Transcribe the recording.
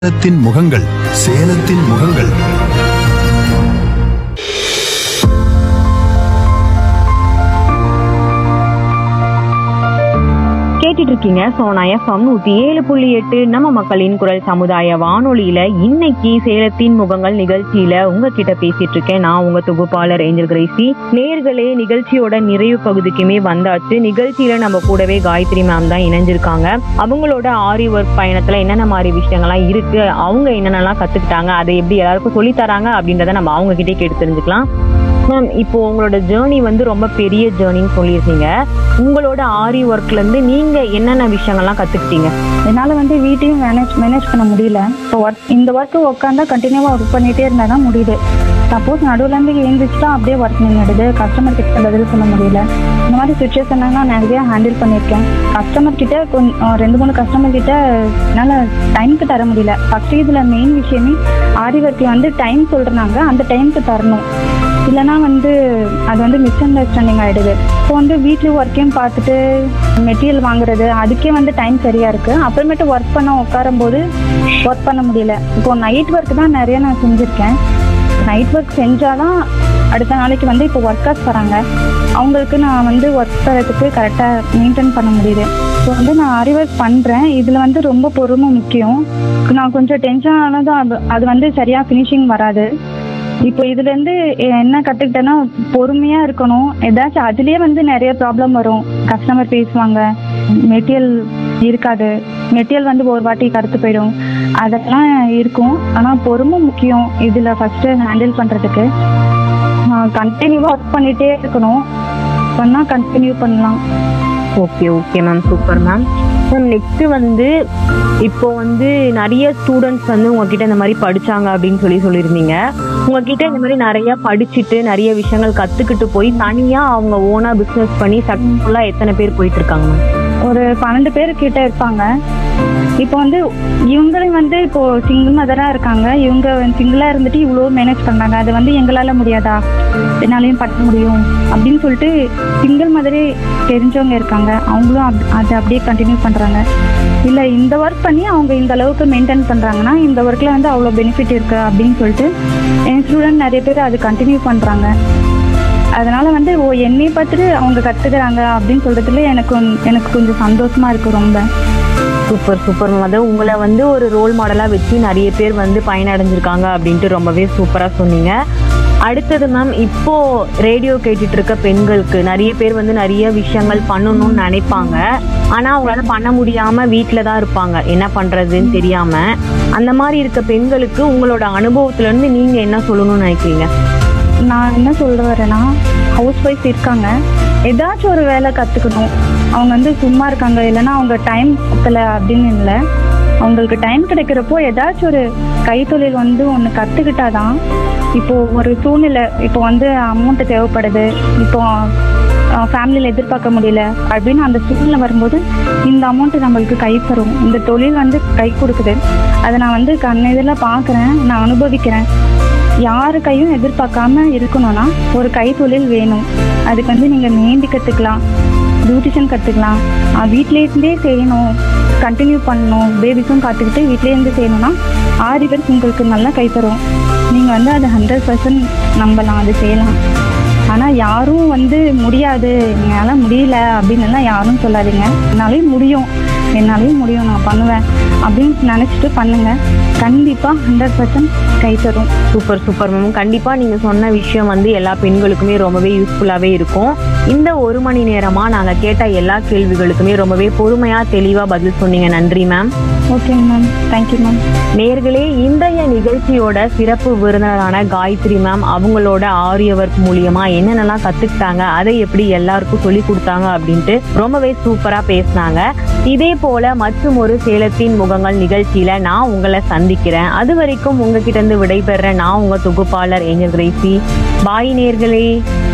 சேலத்தின் முகங்கள் சேலத்தின் முகங்கள் கேட்டுட்டு இருக்கீங்க சோனா எஃப்எம் நூத்தி ஏழு புள்ளி எட்டு நம்ம மக்களின் குரல் சமுதாய வானொலியில இன்னைக்கு சேலத்தின் முகங்கள் நிகழ்ச்சியில உங்ககிட்ட பேசிட்டு இருக்கேன் நான் உங்க தொகுப்பாளர் ஏஞ்சல் கிரேசி நேர்களே நிகழ்ச்சியோட நிறைவு பகுதிக்குமே வந்தாச்சு நிகழ்ச்சியில நம்ம கூடவே காயத்ரி மேம் தான் இணைஞ்சிருக்காங்க அவங்களோட ஆரி ஒர்க் பயணத்துல என்னென்ன மாதிரி விஷயங்கள்லாம் இருக்கு அவங்க என்னென்னலாம் கத்துக்கிட்டாங்க அதை எப்படி எல்லாருக்கும் சொல்லி தராங்க அப்படின்றத நம்ம அவங்க கிட்டே கேட்டு தெரிஞ்சுக்கலாம் மேம் இப்போ உங்களோட ஜேர்னி வந்து ரொம்ப பெரிய ஜேர்னின்னு சொல்லியிருக்கீங்க உங்களோட ஆரி ஒர்க்ல இருந்து நீங்க என்னென்ன விஷயங்கள்லாம் கத்துக்கிட்டீங்க என்னால் வந்து வீட்டையும் மேனேஜ் மேனேஜ் பண்ண முடியல இப்போ ஒர்க் இந்த ஒர்க்கு உட்காந்தா கண்டினியூவாக ஒர்க் பண்ணிகிட்டே இருந்தால் தான் முடியுது சப்போஸ் நடுவுலேருந்து எழுந்திரிச்சிட்டா அப்படியே ஒர்க் நின்றுடுது கஸ்டமர் கிட்ட பதில் சொல்ல முடியல இந்த மாதிரி சுச்சுவேஷன்லாம் நான் நிறைய ஹேண்டில் பண்ணியிருக்கேன் கஸ்டமர் கிட்ட கொஞ்சம் ரெண்டு மூணு கஸ்டமர் கிட்ட என்னால் டைமுக்கு தர முடியல ஃபஸ்ட் இதில் மெயின் விஷயமே ஆரி ஒர்க்கில் வந்து டைம் சொல்கிறாங்க அந்த டைமுக்கு தரணும் இல்லைன்னா வந்து அது வந்து மிஸ் அண்டர்ஸ்டாண்டிங் ஆகிடுது இப்போ வந்து வீட்லேயும் ஒர்க்கையும் பார்த்துட்டு மெட்டீரியல் வாங்குறது அதுக்கே வந்து டைம் சரியாக இருக்குது அப்புறமேட்டு ஒர்க் பண்ண உட்காரும்போது ஒர்க் பண்ண முடியல இப்போ நைட் ஒர்க் தான் நிறைய நான் செஞ்சுருக்கேன் நைட் ஒர்க் செஞ்சாதான் அடுத்த நாளைக்கு வந்து இப்போ ஒர்க்கர்ஸ் வராங்க அவங்களுக்கு நான் வந்து ஒர்க் தரத்துக்கு கரெக்டாக மெயின்டைன் பண்ண முடியுது இப்போ வந்து நான் ஆரி ஒர்க் பண்ணுறேன் இதில் வந்து ரொம்ப பொறுமை முக்கியம் நான் கொஞ்சம் டென்ஷன் ஆனதும் அது அது வந்து சரியாக ஃபினிஷிங் வராது இப்போ இதுலேருந்து என்ன கற்றுக்கிட்டேன்னா பொறுமையாக இருக்கணும் ஏதாச்சும் அதுலேயே வந்து நிறைய ப்ராப்ளம் வரும் கஸ்டமர் பேசுவாங்க மெட்டீரியல் இருக்காது மெட்டீரியல் வந்து ஒரு வாட்டி கருத்து போயிடும் அதெல்லாம் இருக்கும் ஆனால் பொறுமை முக்கியம் இதில் ஃபஸ்ட்டு ஹேண்டில் பண்ணுறதுக்கு கண்டினியூவாக ஒர்க் பண்ணிகிட்டே இருக்கணும் பண்ணால் கண்டினியூ பண்ணலாம் okay okay ma'am super ma'am ma'am next வந்து இப்போ வந்து நிறைய ஸ்டூடெண்ட்ஸ் வந்து உங்ககிட்ட இந்த மாதிரி படிச்சாங்க அப்படின்னு சொல்லி சொல்லியிருந்தீங்க உங்ககிட்ட இந்த மாதிரி நிறைய படிச்சுட்டு நிறைய விஷயங்கள் கத்துக்கிட்டு போய் தனியா அவங்க ஓனா பிசினஸ் பண்ணி சக்சஸ்ஃபுல்லா எத்தனை பேர் போயிட்டு இருக்காங்க மேம் ஒரு பன்னெண்டு பேர் கிட்ட இருப்பாங்க இப்போ வந்து இவங்களும் வந்து இப்போ சிங்கிள் மதராக இருக்காங்க இவங்க சிங்கிளாக இருந்துட்டு இவ்வளோ மேனேஜ் பண்ணாங்க அது வந்து எங்களால் முடியாதா என்னாலையும் பண்ண முடியும் அப்படின்னு சொல்லிட்டு சிங்கிள் மதரே தெரிஞ்சவங்க இருக்காங்க அவங்களும் அப் அதை அப்படியே கண்டினியூ பண்ணுறாங்க இல்லை இந்த ஒர்க் பண்ணி அவங்க இந்த அளவுக்கு மெயின்டைன் பண்ணுறாங்கன்னா இந்த ஒர்க்கில் வந்து அவ்வளோ பெனிஃபிட் இருக்கு அப்படின்னு சொல்லிட்டு என் ஸ்டூடெண்ட் நிறைய பேர் அது கண்டினியூ பண்ணுறாங்க அதனால வந்து ஓ என்னை பார்த்துட்டு அவங்க கத்துக்கிறாங்க அப்படின்னு சொல்றதுல எனக்கு கொஞ்ச- எனக்கு கொஞ்சம் சந்தோஷமா இருக்கு ரொம்ப சூப்பர் சூப்பர் மேம் அதாவது உங்களை வந்து ஒரு ரோல் மாடலா வச்சு நிறைய பேர் வந்து பயனடைஞ்சிருக்காங்க அப்படின்ட்டு ரொம்பவே சூப்பரா சொன்னீங்க அடுத்தது மேம் இப்போ ரேடியோ கேட்டுட்டு இருக்க பெண்களுக்கு நிறைய பேர் வந்து நிறைய விஷயங்கள் பண்ணணும்னு நினைப்பாங்க ஆனா அவங்களால பண்ண முடியாம வீட்டில தான் இருப்பாங்க என்ன பண்றதுன்னு தெரியாம அந்த மாதிரி இருக்க பெண்களுக்கு உங்களோட அனுபவத்துல இருந்து நீங்க என்ன சொல்லணும்னு நினைக்கிறீங்க நான் என்ன சொல்ல வரேன்னா ஹவுஸ் ஒய்ஃப் இருக்காங்க ஏதாச்சும் ஒரு வேலை கற்றுக்கணும் அவங்க வந்து சும்மா இருக்காங்க இல்லைன்னா அவங்க டைம் பத்தலை அப்படின்னு இல்லை அவங்களுக்கு டைம் கிடைக்கிறப்போ ஏதாச்சும் ஒரு கைத்தொழில் வந்து ஒன்று கற்றுக்கிட்டாதான் இப்போது ஒரு சூழ்நிலை இப்போ வந்து அமௌண்ட்டு தேவைப்படுது இப்போ ஃபேமிலியில் எதிர்பார்க்க முடியல அப்படின்னு அந்த சூழ்நிலை வரும்போது இந்த அமௌண்ட்டு நம்மளுக்கு கை தரும் இந்த தொழில் வந்து கை கொடுக்குது அதை நான் வந்து கண்ணெதிரில் பார்க்குறேன் நான் அனுபவிக்கிறேன் யாரு கையும் எதிர்பார்க்காம இருக்கணும்னா ஒரு கைத்தொழில் வேணும் அதுக்கு வந்து நீங்கள் மெஹந்தி கற்றுக்கலாம் பியூட்டிஷியன் கற்றுக்கலாம் வீட்டிலே இருந்தே செய்யணும் கண்டினியூ பண்ணணும் பேபிஸும் பார்த்துக்கிட்டு வீட்டிலே இருந்து செய்யணும்னா ஆறு பேருக்கு உங்களுக்கு நல்லா கை தரும் நீங்கள் வந்து அது ஹண்ட்ரட் பர்சன்ட் நம்பலாம் அது செய்யலாம் ஆனால் யாரும் வந்து முடியாது என்னால் முடியல அப்படின்னு எல்லாம் யாரும் சொல்லாதீங்க என்னாலையும் முடியும் என்னாலையும் முடியும் நான் பண்ணுவேன் அப்படின்னு நினச்சிட்டு பண்ணுங்க கண்டிப்பாக ஹண்ட்ரட் பர்சன்ட் கை தரும் சூப்பர் சூப்பர் மேம் கண்டிப்பா நீங்க சொன்ன விஷயம் வந்து எல்லா பெண்களுக்குமே ரொம்பவே யூஸ்ஃபுல்லாவே இருக்கும் இந்த ஒரு மணி நேரமா நாங்க கேட்ட எல்லா கேள்விகளுக்குமே ரொம்பவே பொறுமையா தெளிவா பதில் சொன்னீங்க நன்றி மேம் ஓகேங்க மேம் தேங்க்யூ மேம் நேர்களே இன்றைய நிகழ்ச்சியோட சிறப்பு விருந்தினரான காயத்ரி மேம் அவங்களோட ஆரிய ஒர்க் மூலியமா என்னென்னலாம் கத்துக்கிட்டாங்க அதை எப்படி எல்லாருக்கும் சொல்லி கொடுத்தாங்க அப்படின்ட்டு ரொம்பவே சூப்பரா பேசினாங்க இதே போல மற்றும் ஒரு சேலத்தின் முகங்கள் நிகழ்ச்சியில நான் உங்களை சந்திக்கிறேன் அது வரைக்கும் உங்ககிட்ட இருந்து விடைபெற நான் உங்க தொகுப்பாளர் ஏஞ்சல் கிரேசி பாய் நேர்களே